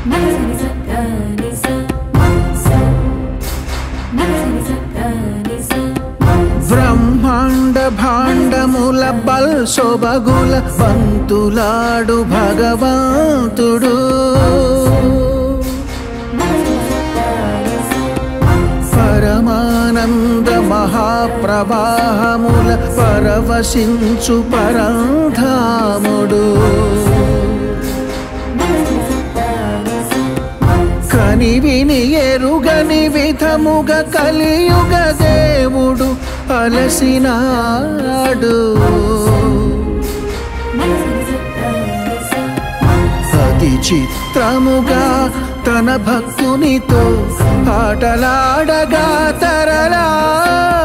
బ్రహ్మాండ భాండముల బల్ శోభగుల బంతులాడు భగవంతుడు పరమానంద మహాప్రవాహముల పరవశించు పరంధాముడు కని విని ఎరుగని విధముగా కలియుగ దేవుడు అలసినాడు అతి చిత్రముగా తన భక్తునితో ఆటలాడగా తరలా